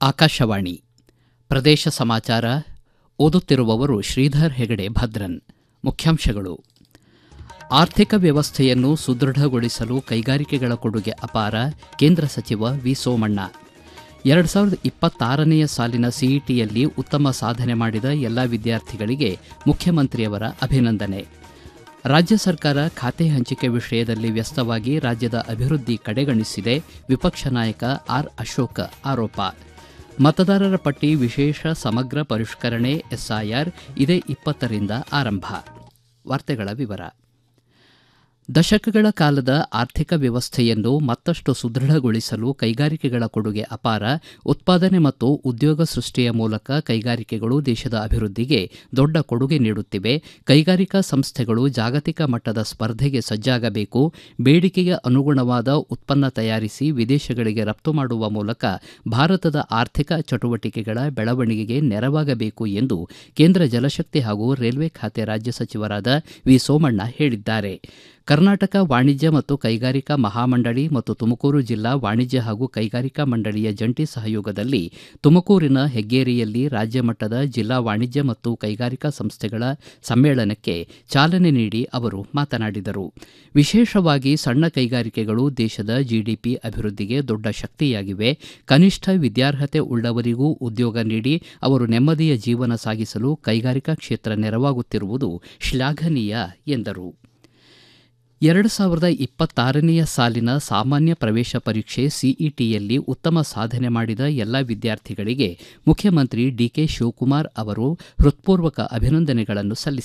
ಆಕಾಶವಾಣಿ ಪ್ರದೇಶ ಸಮಾಚಾರ ಓದುತ್ತಿರುವವರು ಶ್ರೀಧರ್ ಹೆಗಡೆ ಭದ್ರನ್ ಮುಖ್ಯಾಂಶಗಳು ಆರ್ಥಿಕ ವ್ಯವಸ್ಥೆಯನ್ನು ಸುದೃಢಗೊಳಿಸಲು ಕೈಗಾರಿಕೆಗಳ ಕೊಡುಗೆ ಅಪಾರ ಕೇಂದ್ರ ಸಚಿವ ವಿ ಸೋಮಣ್ಣ ಎರಡು ಸಾವಿರದ ಇಪ್ಪತ್ತಾರನೆಯ ಸಾಲಿನ ಸಿಇಟಿಯಲ್ಲಿ ಉತ್ತಮ ಸಾಧನೆ ಮಾಡಿದ ಎಲ್ಲ ವಿದ್ಯಾರ್ಥಿಗಳಿಗೆ ಮುಖ್ಯಮಂತ್ರಿಯವರ ಅಭಿನಂದನೆ ರಾಜ್ಯ ಸರ್ಕಾರ ಖಾತೆ ಹಂಚಿಕೆ ವಿಷಯದಲ್ಲಿ ವ್ಯಸ್ತವಾಗಿ ರಾಜ್ಯದ ಅಭಿವೃದ್ಧಿ ಕಡೆಗಣಿಸಿದೆ ವಿಪಕ್ಷ ನಾಯಕ ಆರ್ ಅಶೋಕ್ ಆರೋಪ ಮತದಾರರ ಪಟ್ಟಿ ವಿಶೇಷ ಸಮಗ್ರ ಪರಿಷ್ಕರಣೆ ಎಸ್ಐಆರ್ ಇದೇ ಇಪ್ಪತ್ತರಿಂದ ಆರಂಭ ವಾರ್ತೆಗಳ ವಿವರ ದಶಕಗಳ ಕಾಲದ ಆರ್ಥಿಕ ವ್ಯವಸ್ಥೆಯನ್ನು ಮತ್ತಷ್ಟು ಸುದೃಢಗೊಳಿಸಲು ಕೈಗಾರಿಕೆಗಳ ಕೊಡುಗೆ ಅಪಾರ ಉತ್ಪಾದನೆ ಮತ್ತು ಉದ್ಯೋಗ ಸೃಷ್ಟಿಯ ಮೂಲಕ ಕೈಗಾರಿಕೆಗಳು ದೇಶದ ಅಭಿವೃದ್ಧಿಗೆ ದೊಡ್ಡ ಕೊಡುಗೆ ನೀಡುತ್ತಿವೆ ಕೈಗಾರಿಕಾ ಸಂಸ್ಥೆಗಳು ಜಾಗತಿಕ ಮಟ್ಟದ ಸ್ಪರ್ಧೆಗೆ ಸಜ್ಜಾಗಬೇಕು ಬೇಡಿಕೆಗೆ ಅನುಗುಣವಾದ ಉತ್ಪನ್ನ ತಯಾರಿಸಿ ವಿದೇಶಗಳಿಗೆ ರಫ್ತು ಮಾಡುವ ಮೂಲಕ ಭಾರತದ ಆರ್ಥಿಕ ಚಟುವಟಿಕೆಗಳ ಬೆಳವಣಿಗೆಗೆ ನೆರವಾಗಬೇಕು ಎಂದು ಕೇಂದ್ರ ಜಲಶಕ್ತಿ ಹಾಗೂ ರೈಲ್ವೆ ಖಾತೆ ರಾಜ್ಯ ಸಚಿವರಾದ ವಿ ಸೋಮಣ್ಣ ಹೇಳಿದ್ದಾರೆ ಕರ್ನಾಟಕ ವಾಣಿಜ್ಯ ಮತ್ತು ಕೈಗಾರಿಕಾ ಮಹಾಮಂಡಳಿ ಮತ್ತು ತುಮಕೂರು ಜಿಲ್ಲಾ ವಾಣಿಜ್ಯ ಹಾಗೂ ಕೈಗಾರಿಕಾ ಮಂಡಳಿಯ ಜಂಟಿ ಸಹಯೋಗದಲ್ಲಿ ತುಮಕೂರಿನ ಹೆಗ್ಗೇರಿಯಲ್ಲಿ ರಾಜ್ಯ ಮಟ್ಟದ ಜಿಲ್ಲಾ ವಾಣಿಜ್ಯ ಮತ್ತು ಕೈಗಾರಿಕಾ ಸಂಸ್ಥೆಗಳ ಸಮ್ಮೇಳನಕ್ಕೆ ಚಾಲನೆ ನೀಡಿ ಅವರು ಮಾತನಾಡಿದರು ವಿಶೇಷವಾಗಿ ಸಣ್ಣ ಕೈಗಾರಿಕೆಗಳು ದೇಶದ ಜಿಡಿಪಿ ಅಭಿವೃದ್ಧಿಗೆ ದೊಡ್ಡ ಶಕ್ತಿಯಾಗಿವೆ ಕನಿಷ್ಠ ವಿದ್ಯಾರ್ಹತೆ ಉಳ್ಳವರಿಗೂ ಉದ್ಯೋಗ ನೀಡಿ ಅವರು ನೆಮ್ಮದಿಯ ಜೀವನ ಸಾಗಿಸಲು ಕೈಗಾರಿಕಾ ಕ್ಷೇತ್ರ ನೆರವಾಗುತ್ತಿರುವುದು ಶ್ಲಾಘನೀಯ ಎಂದರು ಎರಡು ಸಾವಿರದ ಇಪ್ಪತ್ತಾರನೆಯ ಸಾಲಿನ ಸಾಮಾನ್ಯ ಪ್ರವೇಶ ಪರೀಕ್ಷೆ ಸಿಇಟಿಯಲ್ಲಿ ಉತ್ತಮ ಸಾಧನೆ ಮಾಡಿದ ಎಲ್ಲ ವಿದ್ಯಾರ್ಥಿಗಳಿಗೆ ಮುಖ್ಯಮಂತ್ರಿ ಡಿಕೆ ಶಿವಕುಮಾರ್ ಅವರು ಹೃತ್ಪೂರ್ವಕ ಅಭಿನಂದನೆಗಳನ್ನು ಸಲ್ಲಿಸಿದ್ದಾರೆ